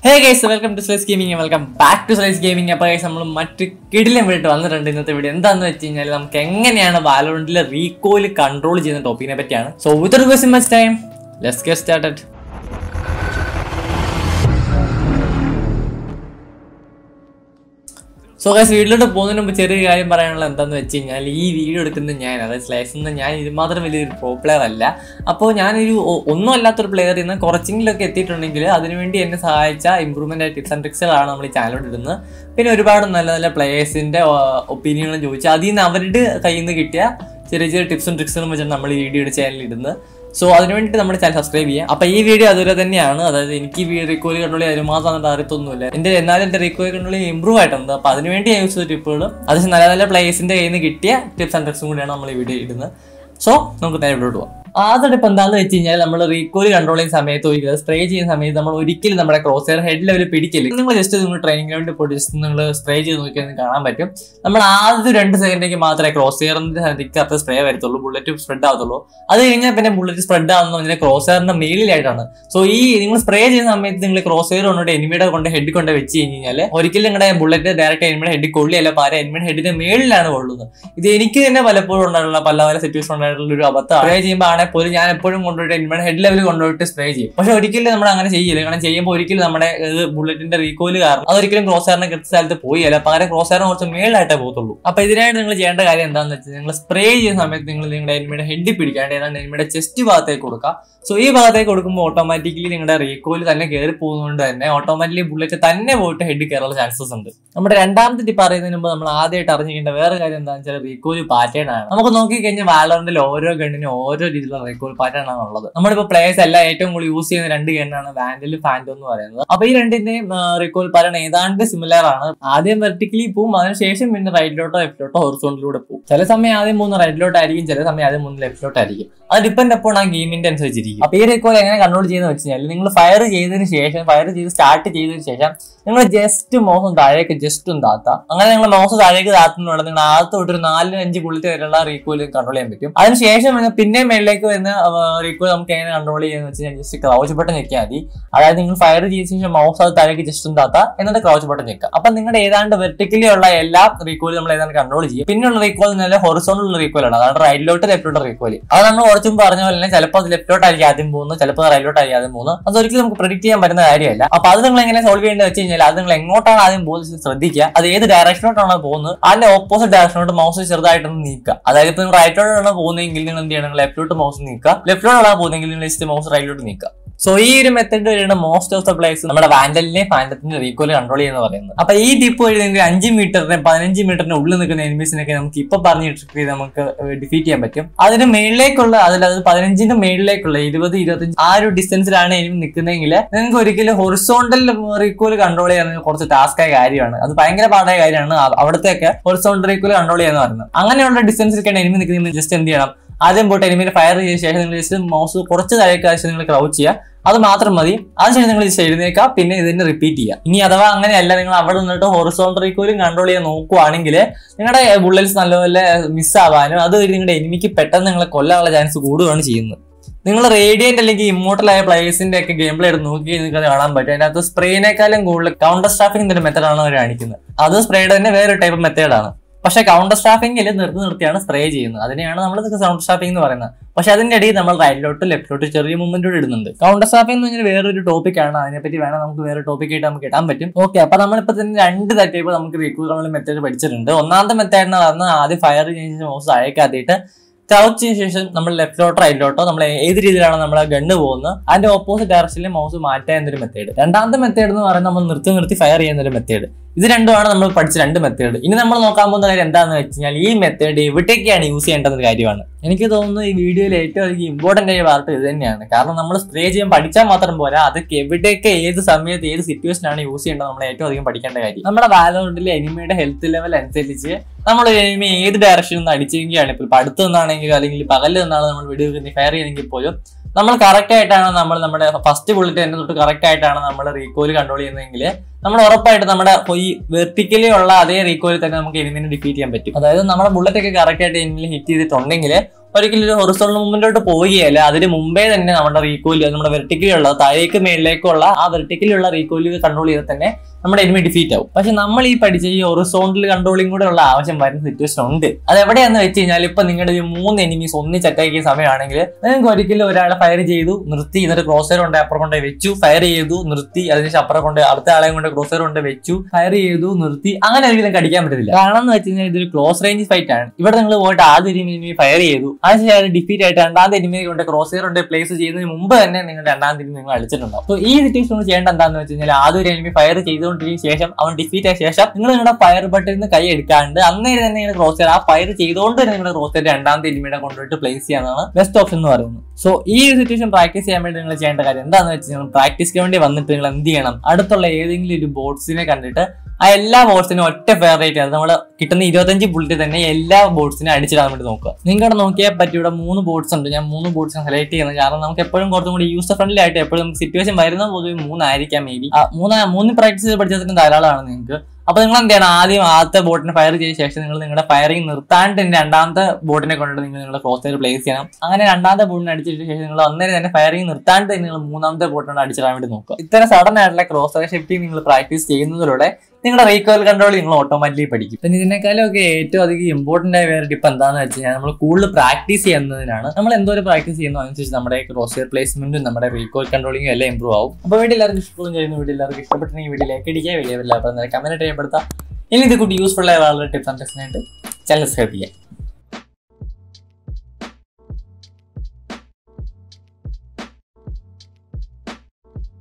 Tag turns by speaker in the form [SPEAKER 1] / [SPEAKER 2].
[SPEAKER 1] hey guys welcome to slice gaming welcome back to slice gaming അപ്പോൾ guys നമ്മൾ മറ്റ് കിടിലം വീട്ട് വന്നിട്ടുണ്ട് ഇന്നത്തെ വീഡിയോ എന്താണെന്ന് വെച്ച് കഴിഞ്ഞാൽ നമുക്ക് എങ്ങനെയാണ് വാലോണ്ടിലെ റീകോയിൽ കൺട്രോൾ ചെയ്യുന്ന ടോപ്പിക്കിനെ പറ്റിയാണ് so without wasting much time let's get started so guys വീട്ടിലോട്ട് പോകുന്നതിന് മുമ്പ് ചെറിയ കാര്യം പറയാനുള്ള എന്താണെന്ന് വെച്ച് കഴിഞ്ഞാൽ ഈ വീഡിയോ എടുക്കുന്നത് ഞാൻ അതായത് സ്ലൈസ് നിന്ന് ഞാൻ ഇത് മാത്രം വലിയൊരു പ്രോ പ്ലെയർ അല്ല അപ്പോൾ ഞാനൊരു ഒ- ഒന്നും അല്ലാത്തൊരു പ്ലെയറിൽ നിന്ന് കുറച്ചെങ്കിലൊക്കെ എത്തിയിട്ടുണ്ടെങ്കിൽ അതിനുവേണ്ടി എന്നെ സഹായിച്ച ഇമ്പ്രൂവ്മെൻ്റ് ആയ ടിപ്സ് ആൻഡ് ട്രിക്സുകളാണ് നമ്മൾ ഈ ചാനലോട്ട് ഇടുന്നത് പിന്നെ ഒരുപാട് നല്ല നല്ല പ്ലേയേഴ്സിൻ്റെ ഒപ്പീനിയനുകളും ചോദിച്ചു അതിൽ നിന്ന് അവരുടെ കയ്യിൽ നിന്ന് കിട്ടിയ ചെറിയ ചെറിയ ടിപ്സും ട്രിക്സുകളും വെച്ചാണ് നമ്മൾ ഈ വീഡിയോയുടെ ചാനലിൽ ഇടുന്നത് സോ അതിന് വേണ്ടിയിട്ട് നമ്മുടെ ചാനൽ സബ്സ്ക്രൈബ് ചെയ്യുക അപ്പോൾ ഈ വീഡിയോ അതുപോലെ തന്നെയാണ് അതായത് എനിക്ക് ഈ റീകോയിൽ കൺട്രോൾ അതിന് മാത്രം അറിയത്തൊന്നുമില്ല എൻ്റെ എന്നാലും എൻ്റെ റീകോയിൽ കൺട്രോൾ ഇമ്പ്രൂവ് ആയിട്ടുണ്ട് അപ്പോൾ അതിനുവേണ്ടി ഞാൻ യൂസ് ചെയ്ത ടിപ്പുകളും അത് നല്ല നല്ല പ്ലേയേഴ്സിൻ്റെ കയ്യിൽ നിന്ന് കിട്ടിയ ടിപ്സ് ആൻഡ് ട്രിക്സും കൂടിയാണ് നമ്മൾ ഈ വീഡിയോ ഇടുന്നത് സോ നമുക്ക് നേരെ വീട്ടിലോട്ട് പോകാം ആദ്യം ടിപ്പ് എന്താണെന്ന് വെച്ച് കഴിഞ്ഞാൽ നമ്മൾ റീകോയിൽ കൺട്രോൾ ചെയ്യുന്ന സമയത്ത് ഒരിക്കലും സ്പ്രേ ചെയ്യുന്ന സമയത്ത് നമ്മൾ ഒരിക്കലും നമ്മുടെ ക്രോസ് എയർ ഹെഡ് ലെവൽ പിടിക്കില്ല നിങ്ങൾ ജസ്റ്റ് നിങ്ങൾ ട്രെയിനിങ് ഗ്രൗണ്ടിൽ പോയി ജസ്റ്റ് നിങ്ങൾ സ്പ്രേ ചെയ്ത് നോക്കിയാൽ നിങ്ങൾക്ക് കാണാൻ പറ്റും നമ്മൾ ആദ്യം രണ്ട് സെക്കൻഡേക്ക് മാത്രമേ ക്രോസ് എയറിന്റെ അതിക്കകത്ത് സ്പ്രേ വരത്തുള്ളൂ ബുള്ളറ്റ് സ്പ്രെഡ് ആവത്തുള്ളൂ അത് കഴിഞ്ഞാൽ പിന്നെ ബുള്ളറ്റ് സ്പ്രെഡ് ആവുന്ന പറഞ്ഞാൽ ക്രോസ് എയറിന്റെ മേളിലായിട്ടാണ് സോ ഈ നിങ്ങൾ സ്പ്രേ ചെയ്യുന്ന സമയത്ത് നിങ്ങൾ ക്രോസ് എയർ കൊണ്ടുപോയി എനിമിയുടെ കൊണ്ട് ഹെഡ് കൊണ്ട് വെച്ച് കഴിഞ്ഞ് കഴിഞ്ഞാൽ ഒരിക്കലും നിങ്ങളുടെ ബുള്ളറ്റ് ഡയറക്റ്റ് എനിമിയുടെ ഹെഡ് കൊള്ളിയല്ല പാര എനിമിയുടെ ഹെഡിന്റെ മേളിലാണ് കൊള്ളുന്നത് ഇത് എനിക്ക് തന്നെ പലപ്പോഴും ഉണ്ടായിട്ടുള്ള പല പല സിറ്റുവേഷൻ ഉണ്ടായിട്ടുള്ള ഒരു അബദ്ധം സ്പ്രേ ചെയ്യുമ്പോൾ ആണെങ്കിൽ പോലും ഞാൻ എപ്പോഴും കൊണ്ടുപോയിട്ട് എനിമിയുടെ ഹെഡ് ലെവൽ കൊണ്ടുപോയിട്ട് സ്പ്രേ ചെയ്യും പക്ഷെ ഒരിക്കലും നമ്മൾ അങ്ങനെ ചെയ്യില്ല കാരണം ചെയ്യുമ്പോൾ ഒരിക്കലും നമ്മുടെ ബുള്ളറ്റിന്റെ റീകോയിൽ കാരണം അതൊരിക്കലും ക്രോസ് എയറിനെ കൃത്യ സ്ഥലത്ത് പോയില്ല പകരം ക്രോസ് എയറിന് കുറച്ച് മേളിലായിട്ടേ പോകത്തുള്ളൂ അപ്പൊ ഇതിനായിട്ട് നിങ്ങൾ ചെയ്യേണ്ട കാര്യം എന്താണെന്ന് വെച്ചാൽ നിങ്ങൾ സ്പ്രേ ചെയ്യുന്ന സമയത്ത് നിങ്ങൾ നിങ്ങളുടെ എനിമിയുടെ ഹെഡ് പിടിക്കാണ്ട് ഏതാണ്ട് എനിമിയുടെ ചെസ്റ്റ് ഭാഗത്തേക്ക് കൊടുക്കുക സോ ഈ ഭാഗത്തേക്ക് കൊടുക്കുമ്പോൾ ഓട്ടോമാറ്റിക്കലി നിങ്ങളുടെ റീകോയിൽ തന്നെ കയറി പോകുന്നതുകൊണ്ട് തന്നെ ഓട്ടോമാറ്റിക്കലി ബുള്ളറ്റ് തന്നെ പോയിട്ട് ഹെഡ് കയറാനുള്ള ചാൻസസ് ഉണ്ട് നമ്മുടെ രണ്ടാമത്തെ ടിപ്പ് അറിയുന്നതിന് മുമ്പ് നമ്മൾ ആദ്യമായിട്ട് അറിഞ്ഞിരിക്കേണ്ട വേറെ കാര്യം എന്താണെന്ന് വെച്ചാൽ റീകോയിൽ പാറ്റേൺ ആണ് നമുക്ക് നോക്കി കഴിഞ്ഞാൽ വാലോറിന്റെ ഓരോ ഗണ്ണിനും ഓരോ രീതിയിലുള്ള റീകോയിൽ പാറ്റേൺ ആണ് ഉള്ളത് നമ്മളിപ്പോൾ പ്ലേയേഴ്സ് എല്ലാം ഏറ്റവും കൂടുതൽ യൂസ് ചെയ്യുന്ന രണ്ട് ഗണ്ണാണ് വാൻഡലും ഫാൻഡും എന്ന് പറയുന്നത് അപ്പൊ ഈ രണ്ടിന്റെയും റീകോയിൽ പാറ്റേൺ ഏതാണ്ട് സിമിലർ ആണ് ആദ്യം വെർട്ടിക്കലി പോവും അതിനുശേഷം പിന്നെ റൈറ്റിലോട്ടോ ലെഫ്റ്റിലോട്ടോ ഹൊറിസോണ്ടിലൂടെ പോകും ചില സമയം ആദ്യം മൂന്ന് റൈറ്റിലോട്ടായിരിക്കും ചില സമയം ആദ്യം മൂന്ന് ലെഫ്റ്റിലോട്ടായിരിക്കും അത് ഡിപ്പെൻഡ് അപ്പോൾ ആ ഗെയിമിന്റെ അനുസരിച്ചിരിക്കും അപ്പൊ ഈ റീകോൾ എങ്ങനെ കൺട്രോൾ ചെയ്യുന്ന വെച്ച് കഴിഞ്ഞാൽ നിങ്ങൾ ഫയർ ചെയ്തതിന് ശേഷം ഫയർ ചെയ്ത് സ്റ്റാർട്ട് ചെയ്തതിന് ശേഷം നിങ്ങൾ ജസ്റ്റ് മൗസും താഴേക്ക് ജസ്റ്റ് ഒന്ന് താത്ത അങ്ങനെ നിങ്ങൾ മൗസ് താഴേക്ക് താത്തുന്നുള്ള നിങ്ങൾ ആദ്യത്തെ തൊട്ട് ഒരു നാലിന് അഞ്ച് ബുള്ളറ്റ് വരെയുള്ള റീകോയിൽ കൺട്രോൾ ചെയ്യാൻ പറ്റും അതിനുശേഷം നിങ്ങൾ പിന്നെ മേളിലേക്ക് വരുന്ന റീകോയിൽ നമുക്ക് എങ്ങനെ കൺട്രോൾ ചെയ്യുന്ന വെച്ച് കഴിഞ്ഞാൽ ജസ്റ്റ് ക്രൗച്ച് ബട്ടൺ ഞെക്കിയാൽ മതി അതായത് നിങ്ങൾ ഫയർ ചെയ്ത ശേഷം മൗസ് അത് താഴേക്ക് ജസ്റ്റ് ഒന്ന് താത്ത എന്നിട്ട് ക്രൗച്ച് ബട്ടൺ ഞെക്കുക അപ്പൊ നിങ്ങളുടെ ഏതാണ്ട് വെർട്ടിക്കലി ഉള്ള എല്ലാ റീകോയിലും നമ്മൾ ഏതാണ്ട് കൺട്രോൾ ചെയ്യും പിന്നെയുള്ള റീകോയിൽ നല്ല ഹൊറിസോണൽ റീകോയിലാണ് അതാണ് റൈറ്റിലോട്ട് ലെഫ്റ്റിലോട്ട് റീകോയിൽ അത് നമ്മൾ കുറച്ചും പറഞ്ഞ പോലെ തന്നെ ചിലപ്പോൾ അത് ലെഫ്റ്റിലോട്ടായിരിക്കും ആദ്യം പോകുന്നത് ചിലപ്പോൾ റൈറ്റിലോട്ടായിരിക്കും ആദ്യം പോകുന്നത് അതൊരിക്കലും നമുക്ക് പ്രിഡിക്ട് ചെയ്യാൻ പറ്റുന്ന കാര്യമല്ല അപ്പൊ അത് നിങ്ങൾ എങ്ങനെ സോൾവ് ചെയ്യേണ്ടത് വെച്ച് കഴിഞ്ഞാൽ അത് നിങ്ങൾ എങ്ങോട്ടാണ് ആദ്യം പോകുന്നത് ശ്രദ്ധിക്കുക അത് ഏത് ഡയറക്ഷനിലോട്ടാണ് പോകുന്നത് അതിന്റെ ഓപ്പോസിറ്റ് ഡയറക്ഷനോട്ട് മൗസ് ചെറുതായിട്ടൊന്ന് നീക്കുക അതായത് ഇപ്പൊ നിങ്ങൾ റൈറ്റിലോട്ടാണ് പോകുന്നതെങ്കിൽ നിങ്ങൾ എന്ത് ചെയ്യണം ലെഫ്റ്റിലോട്ട് മൗസ് നീക്കുക ലെഫ്റ്റിലോട്ടാണ് പോകുന്നതെങ്കിൽ നിങ്ങൾ ജസ്റ്റ് മൗസ് റൈറ്റിലോട്ട് നീക്കുക സോ ഈ ഒരു മെത്തഡ് വഴിയാണ് മോസ്റ്റ് ഓഫ് ദ പ്ലേസ് നമ്മുടെ വാൻഡലിനെ ഫാൻഡത്തിന്റെ റീകോല് കൺട്രോൾ ചെയ്യുന്ന പറയുന്നത് അപ്പൊ ഈ ടിപ്പ് വഴി നിങ്ങൾക്ക് അഞ്ച് മീറ്ററിന് പതിനഞ്ച് മീറ്ററിന് ഉള്ളിൽ നിൽക്കുന്ന എനിമീസിനൊക്കെ നമുക്ക് ഇപ്പൊ പറഞ്ഞ ട്രിക്ക് ചെയ്ത് നമുക്ക് ഡിഫീറ്റ് ചെയ്യാൻ പറ്റും അതിന് മേളിലേക്കുള്ള അതിലത് പതിനഞ്ചിന്റെ മേളിലേക്കുള്ള ഇരുപത് ഇരുപത്തഞ്ച് ആ ഒരു ഡിസ്റ്റൻസിലാണ് എനിമി നിൽക്കുന്നതെങ്കിൽ നിങ്ങൾക്ക് ഒരിക്കലും ഹൊറിസോണ്ടൽ റീകോല് കൺട്രോൾ ചെയ്യാൻ കുറച്ച് ടാസ്ക് ആയ കാര്യമാണ് അത് ഭയങ്കര പാടായ കാര്യമാണ് അ- അവിടത്തേക്ക് ഹൊറിസോണ്ടൽ റീകോല് കൺട്രോൾ ചെയ്യാന്ന് പറയുന്നത് അങ്ങനെയുള്ള ഡിസ്റ്റൻസിലേക്കാണ് എനിമി നിൽക്കുന്നത് ജസ്റ്റ് എന്ത് ചെയ്യണം ആദ്യം പോയിട്ട് എനിമിനെ ഫയർ ചെയ്ത ശേഷം നിങ്ങൾ ജസ്റ്റ് മൗസ് കുറച്ച് താഴേക്ക് ആവശ്യം നിങ്ങൾ ക്രൗച്ച് ചെയ്യുക അത് മാത്രം മതി അതിനുശേഷം നിങ്ങൾ ജസ്റ്റ് എഴുന്നേക്കുക പിന്നെ ഇതിനെ റിപ്പീറ്റ് ചെയ്യുക ഇനി അഥവാ അങ്ങനെയല്ല നിങ്ങൾ അവിടെ നിന്നിട്ട് ഹൊറിസോണ്ടൽ റീക്കോയിലും കൺട്രോൾ ചെയ്യാൻ നോക്കുവാണെങ്കിൽ നിങ്ങളുടെ ബുള്ളറ്റ്സ് നല്ലപോലെ മിസ് ആവാനും അത് വഴി നിങ്ങളുടെ എനിമിക്ക് പെട്ടെന്ന് നിങ്ങളെ കൊല്ലാനുള്ള ചാൻസ് കൂടുകയാണ് ചെയ്യുന്നത് നിങ്ങൾ റേഡിയന്റ് അല്ലെങ്കിൽ ഇമ്മോട്ടൽ ആയ പ്ലേയേഴ്സിന്റെ ഒക്കെ ഗെയിം പ്ലേ എടുത്ത് നോക്കി നിങ്ങൾക്ക് അത് കാണാൻ പറ്റും അതിനകത്ത് സ്പ്രേനേക്കാളും കൂടുതൽ കൗണ്ടർ സ്റ്റാഫിംഗ് ഒരു മെത്തഡാണ് അവർ കാണിക്കുന്നത് അത് സ്പ്രേയുടെ തന്നെ വേറെ ടൈപ്പ് മെത്തേഡാണ് പക്ഷെ കൗണ്ടർ സ്റ്റാഫിംഗിൽ നിർത്തി നിർത്തിയാണ് സ്പ്രേ ചെയ്യുന്നത് അതിനെയാണ് നമ്മൾ കൗണ്ടർ സ്റ്റാഫിംഗ് എന്ന് പറയുന്നത് പക്ഷെ അതിന്റെ ഇടയിൽ നമ്മൾ റൈറ്റിലോട്ട് ലെഫ്റ്റിലോട്ട് ചെറിയ മൂവ്മെന്റ് ഇടുന്നുണ്ട് കൗണ്ടർ സ്റ്റാഫിംഗ് എന്ന് പറഞ്ഞാൽ വേറൊരു ടോപ്പിക്കാണ് അതിനെപ്പറ്റി വേണം നമുക്ക് വേറെ ടോപ്പിക് ആയിട്ട് നമുക്ക് ഇടാൻ പറ്റും ഓക്കെ അപ്പൊ നമ്മളിപ്പോ തന്നെ രണ്ട് തട്ടിയപ്പോൾ നമുക്ക് റീക്രൂട്ട് മെത്തേഡ് പഠിച്ചിട്ടുണ്ട് ഒന്നാമത്തെ മെത്തേഡ് എന്ന് പറഞ്ഞാൽ ആദ്യം ഫയർ ചെയ്യുന്ന മൗസ് താഴേക്കാത്തിയിട്ട് ക്രൗച്ചിന് ശേഷം നമ്മൾ ലെഫ്റ്റിലോട്ടോ റൈറ്റിലോട്ടോ നമ്മൾ ഏത് രീതിയിലാണ് നമ്മൾ ഗണ്ണ് പോകുന്നത് അതിന്റെ ഓപ്പോസിറ്റ് ഡയറക്ഷനിൽ മൗസ് മാറ്റാൻ എന്നൊരു മെത്തേഡ് രണ്ടാമത്തെ മെത്തേഡ് എന്ന് പറയുന്നത് നമ്മൾ നിർത്തി നിർത്തി ഫയർ ചെയ്യുന്ന ഒരു മെത്തേഡ് ഇത് രണ്ടുമാണ് നമ്മൾ പഠിച്ച രണ്ട് മെത്തേഡ് ഇനി നമ്മൾ നോക്കാൻ പോകുന്ന കാര്യം എന്താണെന്ന് വെച്ച് കഴിഞ്ഞാൽ ഈ മെത്തേഡ് എവിടേക്കാണ് യൂസ് ചെയ്യേണ്ടത് ഒരു കാര്യമാണ് എനിക്ക് തോന്നുന്നു ഈ വീഡിയോയിൽ ഏറ്റവും അധികം ഇമ്പോർട്ടന്റ് ആയ പാർട്ട് ഇത് തന്നെയാണ് കാരണം നമ്മൾ സ്പ്രേ ചെയ്യാൻ പഠിച്ചാൽ മാത്രം പോരാ അതൊക്കെ എവിടെയൊക്കെ ഏത് സമയത്ത് ഏത് സിറ്റുവേഷനാണ് യൂസ് ചെയ്യേണ്ടത് നമ്മൾ ഏറ്റവും അധികം പഠിക്കേണ്ട കാര്യം നമ്മുടെ വാലോണ്ടിലെ എനിമിയുടെ ഹെൽത്ത് ലെവൽ അനുസരിച്ച് നമ്മൾ ഒരു എനിമി ഏത് ഡയറക്ഷനിൽ നിന്ന് അടിച്ചെങ്കിലാണ് ഇപ്പോൾ അടുത്ത് നിന്നാണെങ്കിലും അല്ലെങ്കിൽ പകല് നിന്നാണ് നമ്മൾ വെടിവെക്കുന്ന ഫയർ ചെയ്യണമെങ്കിൽ പോലും നമ്മൾ കറക്റ്റ് ആയിട്ടാണ് നമ്മൾ നമ്മുടെ ഫസ്റ്റ് ബുള്ളറ്റ് തന്നെ തൊട്ട് കറക്റ്റ് ആയിട്ടാണ് നമ്മൾ റീകോയിൽ കൺട്രോൾ ചെയ്യുന്നതെങ്കിൽ നമ്മൾ ഉറപ്പായിട്ട് നമ്മുടെ ഈ വെർട്ടിക്കലി ഉള്ള അതേ റീകോയിൽ തന്നെ നമുക്ക് എനിമിനെ ഡിഫീറ്റ് ചെയ്യാൻ പറ്റും അതായത് നമ്മുടെ ബുള്ളറ്റ് ഒക്കെ കറക്റ്റ് ആയിട്ട് എനിമിൽ ഹിറ്റ് ചെയ്തിട്ടുണ്ടെങ്കിൽ ഒരിക്കലും ഒരു ഹൊറിസോണൽ മൂവ്മെന്റിലോട്ട് പോവുകയല്ല അതിന് മുമ്പേ തന്നെ നമ്മുടെ റീകോയിൽ നമ്മുടെ വെർട്ടിക്കലുള്ള താഴേക്ക് മേളിലേക്കുള്ള ആ വെർട്ടിക്കലുള്ള റീകോയിൽ കൺട്രോൾ ചെയ്താൽ തന്നെ നമ്മുടെ എനിമി ഡിഫീറ്റ് ആവും പക്ഷെ നമ്മൾ ഈ പഠിച്ച ഈ ഹൊറിസോണ്ടൽ കൺട്രോളിംഗ് കൂടെ ഉള്ള ആവശ്യം വരുന്ന സിറ്റുവേഷൻ ഉണ്ട് അത് എവിടെയാന്ന് വെച്ച് കഴിഞ്ഞാൽ ഇപ്പൊ നിങ്ങളുടെ ഈ മൂന്ന് എനിമീസ് ഒന്നിച്ച് അറ്റാക്ക് ചെയ്യുന്ന സമയമാണെങ്കിൽ നിങ്ങൾക്ക് ഒരിക്കലും ഒരാളെ ഫയർ ചെയ്തു നിർത്തി എന്നിട്ട് ക്രോസർ കൊണ്ട് അപ്പുറം കൊണ്ട് വെച്ചു ഫയർ ചെയ്തു നിർത്തി അതിനുശേഷം അപ്പുറം കൊണ്ട് അടുത്ത ആളെയും കൊണ്ട് ക്രോസർ കൊണ്ട് വെച്ചു ഫയർ ചെയ്തു നിർത്തി അങ്ങനെ ഒരിക്കലും കടിക്കാൻ പറ്റത്തില്ല കാരണം എന്ന് വെച്ച് കഴിഞ്ഞാൽ ഇതൊരു ക്ലോസ് റേഞ്ച് ഫൈറ്റ് ആണ് ഇവിടെ നിങ്ങൾ പോയിട്ട് ആദ്യ എനിമി ഫയർ ചെയ്തു അതിനുശേഷം ഡിഫീറ്റ് ആയിട്ട് രണ്ടാമത്തെ എനിമി കൊണ്ട് ക്രോസർ കൊണ്ട് പ്ലേസ് ചെയ്യുന്നതിന് മുമ്പ് തന്നെ നിങ്ങൾ രണ്ടാമത്തെ എനിമി നിങ്ങൾ അടിച്ചിട്ടുണ്ടാവും അപ്പോൾ ഈ സിറ്റുവേഷൻ ചെയ്യേണ്ട എന്താണെന്ന് വെച്ച് കഴിഞ്ഞാൽ ആദ്യം ഒരു എനിമി ഫയർ ചെയ്തുകൊണ്ടിരിക്കുന്ന ശേഷം അവൻ ഡിഫീറ്റ് ആയ ശേഷം നിങ്ങൾ നിങ്ങളുടെ ഫയർ ബട്ടണിൽ നിന്ന് കൈ എടുക്കാണ്ട് അന്നേരം തന്നെ നിങ്ങൾ ക്രോസ് ആ ഫയർ ചെയ്തുകൊണ്ട് തന്നെ നിങ്ങൾ ക്രോസ് രണ്ടാമത്തെ എനിമിയുടെ കൊണ്ടുപോയിട്ട് പ്ലേസ് ചെയ്യാനാണ് ബെസ്റ്റ് ഓപ്ഷൻ എന്ന് പറയുന്നത് സോ ഈ ഒരു സിറ്റുവേഷൻ പ്രാക്ടീസ് ചെയ്യാൻ വേണ്ടി നിങ്ങൾ ചെയ്യേണ്ട കാര്യം എന്താണെന്ന് വെച്ച് കഴിഞ്ഞാൽ പ്രാക്ടീസിന് വേണ്ടി വന്നിട്ട് നിങ്ങൾ എന്ത് ചെയ്യണം അടുത്തുള്ള ഏതെങ്കിലും ഒരു ബോട്ട്സിനെ കണ്ടിട്ട് ആ എല്ലാ ബോട്ട്സിനും ഒറ്റ ഫെയർ റേറ്റ് ആണ് നമ്മൾ കിട്ടുന്ന ഇരുപത്തഞ്ച് ബുള്ളറ്റ് തന്നെ എല്ലാ ബോട്ട്സിനും അടിച്ചിടാൻ വേണ്ടി നോക്കുക നിങ്ങളുടെ നോക്കിയാൽ പറ്റി ഇവിടെ മൂന്ന് ബോട്ട്സ് ഉണ്ട് ഞാൻ മൂന്ന് ബോട്ട്സിനെ സെലക്ട് ചെയ്യുന്നത് കാരണം നമുക്ക് എപ്പോഴും കുറച്ചും കൂടി യൂസർ ഫ്രണ്ട്ലി ആയിട്ട് എപ്പോഴും നമുക്ക് സിറ്റുവേഷൻ വരുന്ന പൊതുവെ മൂന്നായിരിക്കാം മേ ബി മൂന്ന് മൂന്ന് പ്രാക്ടീസ് ചെയ്ത് പഠിച്ചതിന് ധാരാളമാണ് നിങ്ങൾക്ക് അപ്പൊ നിങ്ങൾ എന്ത് ചെയ്യണം ആദ്യം ആദ്യത്തെ ബോട്ടിനെ ഫയർ ചെയ്ത ശേഷം നിങ്ങൾ നിങ്ങളുടെ ഫയറിംഗ് നിർത്താണ്ട് തന്നെ രണ്ടാമത്തെ ബോട്ടിനെ കൊണ്ടിട്ട് നിങ്ങൾ നിങ്ങളുടെ ക്രോസ് പ്ലേസ് ചെയ്യണം അങ്ങനെ രണ്ടാമത്തെ ബോട്ടിനെ അടിച്ചിട്ട് ശേഷം നിങ്ങൾ അന്നേരം തന്നെ ഫയറിംഗ് നിർത്താണ്ട് തന്നെ നിങ്ങൾ മൂന്നാമത്തെ ബോട്ടിനോട് അടിച്ചിടാൻ വേണ്ടി നോക്കുക ഇത്തരം സഡൻ ആയിട്ടുള്ള ക്രോസ് ഷിഫ്റ്റിംഗ് നിങ്ങൾ പ്രാക്ടീസ് ചെയ്യുന്നതിലൂടെ നിങ്ങളുടെ റീകോയിൽ കൺട്രോൾ നിങ്ങൾ ഓട്ടോമാറ്റിക്കലി പഠിക്കും പിന്നെ ഇതിനേക്കാളും ഒക്കെ ഏറ്റവും അധികം ഇമ്പോർട്ടന്റ് ആയ വേറെ ടിപ്പ് എന്താണെന്ന് വെച്ച് കഴിഞ്ഞാൽ നമ്മൾ കൂടുതൽ പ്രാക്ടീസ് ചെയ്യുന്നതിനാണ് നമ്മൾ എന്തോരം പ്രാക്ടീസ് ചെയ്യുന്നു അനുസരിച്ച് നമ്മുടെ ക്രോസ് പ്ലേസ്മെന്റും നമ്മുടെ റീകോയിൽ കൺട്രോളിംഗും എല്ലാം ഇമ്പ്രൂവ് ആവും അപ്പോൾ വീട്ടിൽ എല്ലാവർക്കും ഇഷ്ടപ്പെടും ചെയ്യുന്നു വീട്ടിൽ എല്ലാവർക്കും ഇഷ്ടപ്പെട്ടെങ്കിൽ വീട്ടിൽ ലൈക്ക് അടിക്കുക വീഡിയോ എല്ലാവരും കമന്റ് ചെയ്യപ്പെടുത്താം ഇനി ഇത് കൂടി യൂസ്ഫുൾ ആയ വളരെ ടിപ്സ് ആൻഡ് ടെസ്റ്റിനായിട്ട് ചാനൽ സബ്സ്ക്രൈബ് ചെയ്യാം